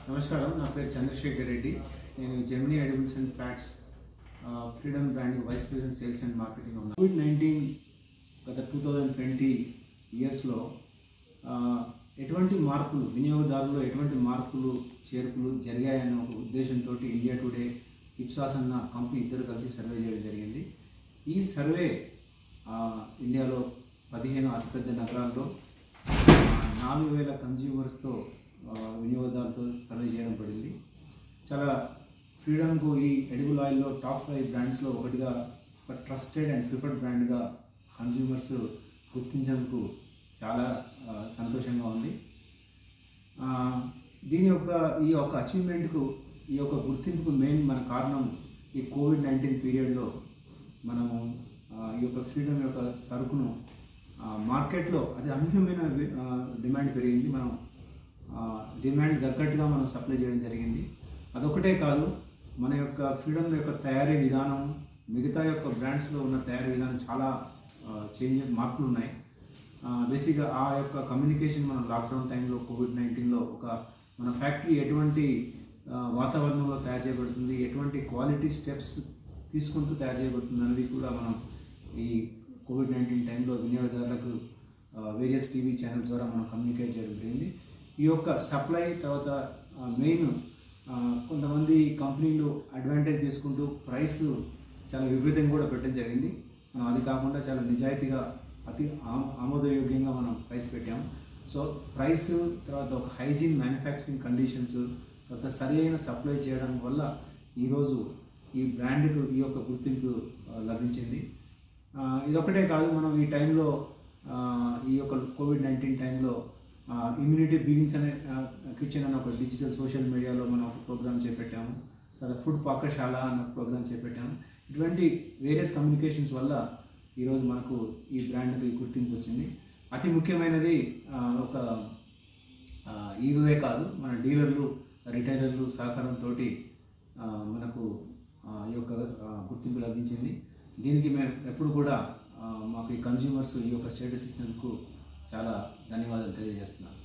నమస్కారం నా పేరు చంద్రశేఖర్ రెడ్డి నేను Gemini edibles and fats freedom brand vice president sales and marketing ఉన్నాను కోవిడ్ నైన్టీన్ గత టూ థౌజండ్ ట్వంటీ ఇయర్స్లో ఎటువంటి మార్పులు వినియోగదారుల్లో ఎటువంటి మార్పులు చేర్పులు జరిగాయన్న ఒక ఉద్దేశంతో ఇండియా టుడే ఇప్సాస్ అన్న కంపెనీ ఇద్దరు కలిసి సర్వే చేయడం జరిగింది ఈ సర్వే ఆ, ఇండియాలో పదిహేను అతిపెద్ద నగరాల్లో నాలుగు వేల కన్జ్యూమర్స్తో ఆ, వినియోగదారులతో సర్వే చేయడం పడింది చాలా ఫ్రీడమ్కు ఈ ఎడిబుల్ ఆయిల్లో టాప్ ఫైవ్ బ్రాండ్స్లో ఒకటిగా ఒక ట్రస్టెడ్ అండ్ ప్రిఫర్డ్ బ్రాండ్గా కన్జ్యూమర్స్ గుర్తించేందుకు చాలా ఆ, సంతోషంగా ఉంది ఆ, దీని యొక్క ఈ యొక్క అచీవ్మెంట్కు ఈ యొక్క గుర్తింపుకు మెయిన్ మన కారణం ఈ కోవిడ్ నైన్టీన్ పీరియడ్లో మనము ఆ, ఈ యొక్క ఫ్రీడమ్ యొక్క సరుకును ఆ, మార్కెట్లో అది అనూహ్యమైన వి- ఆ, డిమాండ్ పెరిగింది మనం ఆ, డిమాండ్ తగ్గట్టుగా మనం సప్లై చేయడం జరిగింది అదొకటే కాదు మన యొక్క ఫ్రీడమ్ యొక్క తయారీ విధానం మిగతా యొక్క బ్రాండ్స్లో ఉన్న తయారీ విధానం చాలా చేంజ్ మార్పులు ఉన్నాయి బేసిక్గా ఆ యొక్క కమ్యూనికేషన్ మనం లాక్డౌన్ టైంలో కోవిడ్ నైన్టీన్లో ఒక మన ఫ్యాక్టరీ ఎటువంటి ఆ, వాతావరణంలో తయారు చేయబడుతుంది ఎటువంటి క్వాలిటీ స్టెప్స్ తీసుకుంటూ తయారు చేయబడుతుంది అనేది కూడా మనం ఈ కోవిడ్ నైన్టీన్ టైంలో వినియోగదారులకు వేరియస్ టీవీ ఛానల్స్ ద్వారా మనం కమ్యూనికేట్ చేయడం జరిగింది ఈ యొక్క సప్లై తర్వాత మెయిన్ కొంతమంది కంపెనీలు అడ్వాంటేజ్ తీసుకుంటూ ప్రైస్ చాలా విపరీతంగా కూడా పెట్టడం జరిగింది మనం అది కాకుండా చాలా నిజాయితీగా అతి ఆమ- ఆమోదయోగ్యంగా మనం ప్రైస్ పెట్టాము సో ప్రైస్ తర్వాత ఒక హైజీన్ మ్యానుఫ్యాక్చరింగ్ కండిషన్స్ తర్వాత సరి అయిన సప్లై చేయడం వల్ల ఈరోజు ఈ బ్రాండ్కు ఈ యొక్క గుర్తింపు ఆ, లభించింది ఆ, ఇదొకటే కాదు మనం ఈ టైంలో ఆ, ఈ యొక్క కోవిడ్ నైన్టీన్ టైంలో ఇమ్యూనిటీ బిగిన్స్ అనే కిచెన్ అనే ఒక డిజిటల్ సోషల్ మీడియాలో మనం ఒక ప్రోగ్రామ్ చేపట్టాము తర్వాత ఫుడ్ పాకశాల అన్న ప్రోగ్రామ్ చేపట్టాము ఇటువంటి వేరియస్ కమ్యూనికేషన్స్ వల్ల ఈరోజు మనకు ఈ బ్రాండ్కి గుర్తింపు వచ్చింది అతి ముఖ్యమైనది ఆ, ఒక ఆ, ఇవే కాదు మన డీలర్లు రిటైలర్లు సహకారంతో మనకు ఆ, ఈ యొక్క ఆ, గుర్తింపు లభించింది దీనికి మేము ఎప్పుడు కూడా ఆ, మాకు ఈ కన్జ్యూమర్స్ ఈ యొక్క స్టేటస్ ఇచ్చినందుకు చాలా ధన్యవాదాలు తెలియజేస్తున్నాను